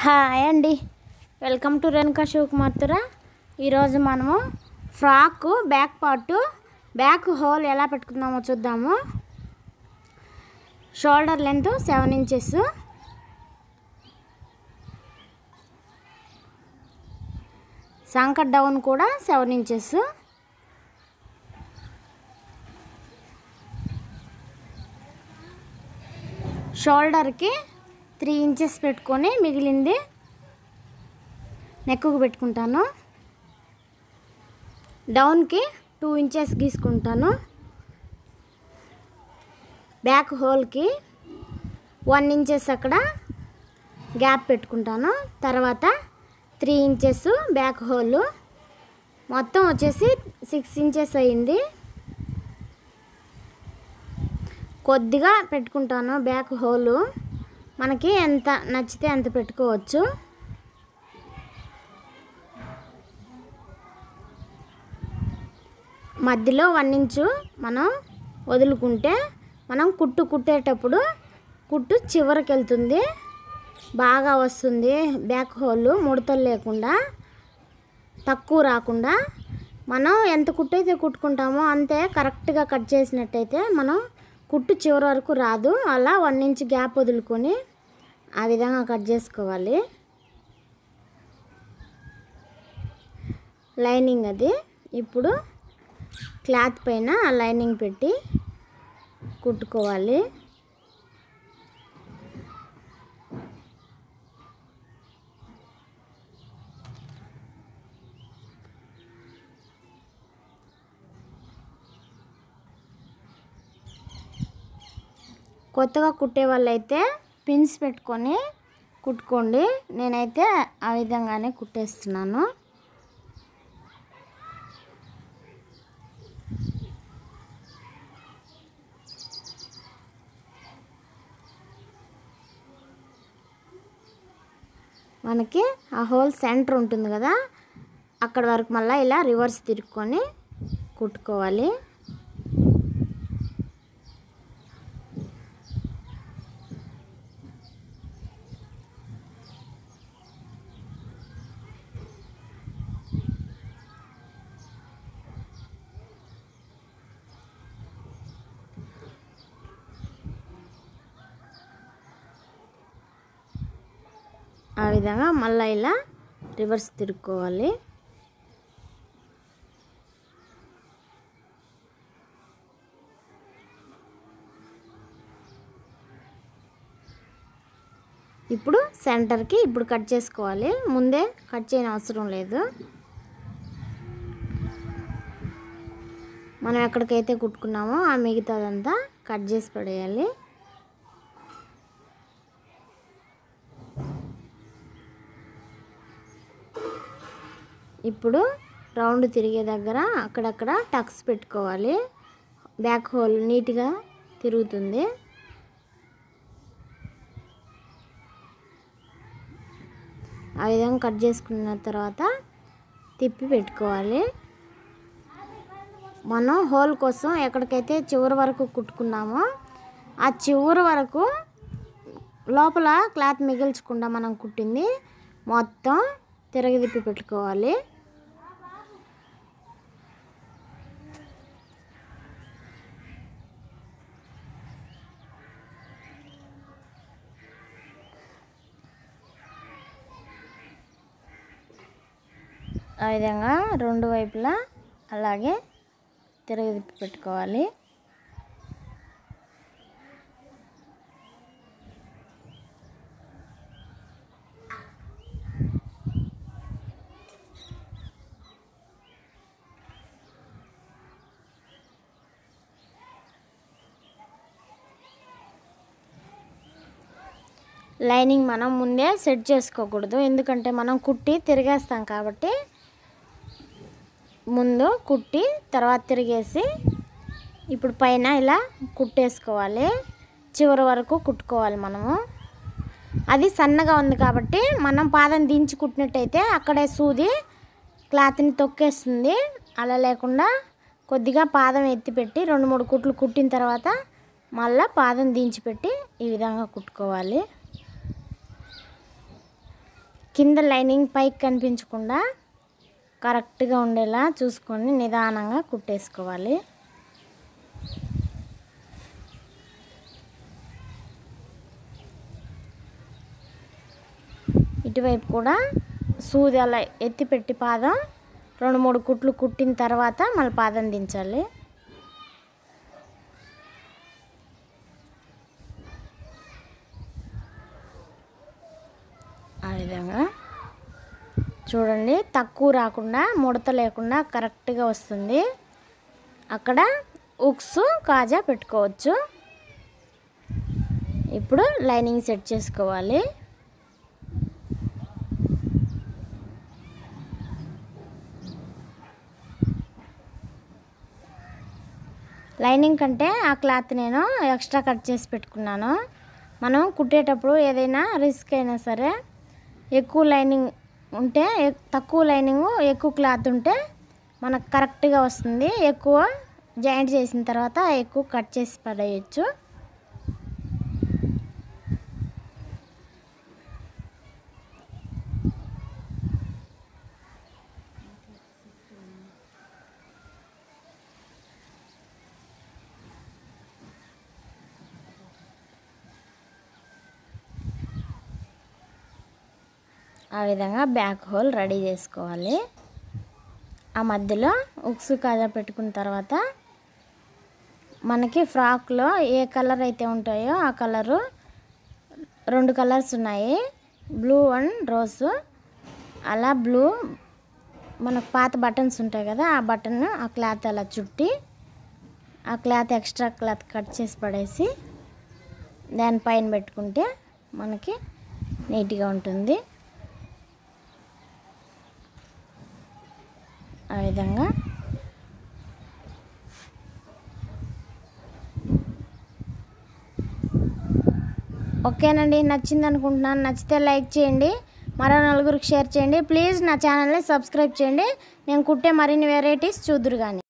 hi అండి welcome to Renuka శివకుమార్తురా ఈరోజు మనము frock back part back hole ఎలా పెట్టుకుందామో చూద్దాము షోల్డర్ లెంత్ సెవెన్ ఇంచెస్ సంకట్ డౌన్ కూడా సెవెన్ ఇంచెస్ షోల్డర్కి త్రీ ఇంచెస్ పెట్టుకొని మిగిలింది నెక్కుకు పెట్టుకుంటాను డౌన్కి టూ ఇంచెస్ గీసుకుంటాను బ్యాక్ హోల్కి వన్ ఇంచెస్ అక్కడ గ్యాప్ పెట్టుకుంటాను తర్వాత త్రీ ఇంచెస్ బ్యాక్ హోల్ మొత్తం వచ్చేసి సిక్స్ ఇంచెస్ అయింది కొద్దిగా పెట్టుకుంటాను బ్యాక్ హోలు మనకి ఎంత నచ్చితే అంత పెట్టుకోవచ్చు మధ్యలో వన్ ఇంచు మనం వదులుకుంటే మనం కుట్టు కుట్టేటప్పుడు కుట్టు చివరికి వెళ్తుంది బాగా వస్తుంది బ్యాక్ హోల్ ముడతలు లేకుండా తక్కువ రాకుండా మనం ఎంత కుట్టు అయితే కుట్టుకుంటామో అంతే కరెక్ట్గా కట్ చేసినట్టయితే మనం కుట్టు చివరి వరకు రాదు అలా వన్ ఇంచ్ గ్యాప్ వదులుకొని ఆ విధంగా కట్ చేసుకోవాలి లైనింగ్ అది ఇప్పుడు క్లాత్ పైన ఆ లైనింగ్ పెట్టి కుట్టుకోవాలి కొత్తగా కుట్టే వాళ్ళైతే పిన్స్ పెట్టుకొని కుట్టుకోండి నేనైతే ఆ విధంగానే కుట్టేస్తున్నాను మనకి ఆ హోల్ సెంటర్ ఉంటుంది కదా అక్కడ వరకు మళ్ళీ ఇలా రివర్స్ తిరుక్కొని కుట్టుకోవాలి ఆ విధంగా మళ్ళీ ఇలా రివర్స్ తిరుక్కోవాలి ఇప్పుడు సెంటర్కి ఇప్పుడు కట్ చేసుకోవాలి ముందే కట్ చేయని అవసరం లేదు మనం ఎక్కడికైతే కుట్టుకున్నామో ఆ మిగతాదంతా కట్ చేసి పడేయాలి ఇప్పుడు రౌండ్ తిరిగే దగ్గర అక్కడక్కడ టక్స్ పెట్టుకోవాలి బ్యాక్ హోల్ నీట్గా తిరుగుతుంది ఆ విధంగా కట్ చేసుకున్న తర్వాత తిప్పి పెట్టుకోవాలి మనం హోల్ కోసం ఎక్కడికైతే చివరి వరకు కుట్టుకున్నామో ఆ చివరి వరకు లోపల క్లాత్ మిగిల్చకుండా మనం కుట్టింది మొత్తం తిరగదిప్పి పెట్టుకోవాలి ఆ విధంగా రెండు వైపులా అలాగే తిరగదిప్పి పెట్టుకోవాలి లైనింగ్ మనం ముందే సెట్ చేసుకోకూడదు ఎందుకంటే మనం కుట్టి తిరిగేస్తాం కాబట్టి ముందు కుట్టి తర్వాత తిరిగేసి ఇప్పుడు పైన ఇలా కుట్టేసుకోవాలి చివరి వరకు కుట్టుకోవాలి మనము అది సన్నగా ఉంది కాబట్టి మనం పాదం దించి కుట్టినట్టయితే అక్కడే సూది క్లాత్ని తొక్కేస్తుంది అలా లేకుండా కొద్దిగా పాదం ఎత్తిపెట్టి రెండు మూడు కుట్లు కుట్టిన తర్వాత మళ్ళీ పాదం దించి పెట్టి ఈ విధంగా కుట్టుకోవాలి కింద లైనింగ్ పైకి కనిపించకుండా కరెక్ట్గా ఉండేలా చూసుకొని నిదానంగా కుట్టేసుకోవాలి ఇటువైపు కూడా సూది అలా ఎత్తి పెట్టి పాదం రెండు మూడు కుట్లు కుట్టిన తర్వాత మళ్ళీ పాదం దించాలి ఆ విధంగా చూడండి తక్కువ రాకుండా ముడత లేకుండా కరెక్ట్గా వస్తుంది అక్కడ ఉక్స్ కాజా పెట్టుకోవచ్చు ఇప్పుడు లైనింగ్ సెట్ చేసుకోవాలి లైనింగ్ కంటే ఆ క్లాత్ నేను ఎక్స్ట్రా కట్ చేసి పెట్టుకున్నాను మనం కుట్టేటప్పుడు ఏదైనా రిస్క్ అయినా సరే ఎక్కువ లైనింగ్ ఉంటే ఎక్- తక్కువ లైనింగ్ ఎక్కువ క్లాత్ ఉంటే మనకు కరెక్ట్గా వస్తుంది ఎక్కువ జాయింట్ చేసిన తర్వాత ఎక్కువ కట్ చేసి పడేయచ్చు ఆ విధంగా బ్యాక్ హోల్ రెడీ చేసుకోవాలి ఆ మధ్యలో ఉక్సు కాజా పెట్టుకున్న తర్వాత మనకి ఫ్రాక్లో ఏ కలర్ అయితే ఉంటాయో ఆ కలరు రెండు కలర్స్ ఉన్నాయి బ్లూ అండ్ రోజ్ అలా బ్లూ మనకు పాత బటన్స్ ఉంటాయి కదా ఆ బటన్ ఆ క్లాత్ అలా చుట్టి ఆ క్లాత్ ఎక్స్ట్రా క్లాత్ కట్ చేసి పడేసి దానిపైన పెట్టుకుంటే మనకి నీట్గా ఉంటుంది ఆ విధంగా ఓకేనండి నచ్చింది అనుకుంటున్నాను నచ్చితే లైక్ చేయండి మరో నలుగురికి షేర్ చేయండి ప్లీజ్ నా ఛానల్ని సబ్స్క్రైబ్ చేయండి నేను కుట్టే మరిన్ని వెరైటీస్ చూద్దురు కానీ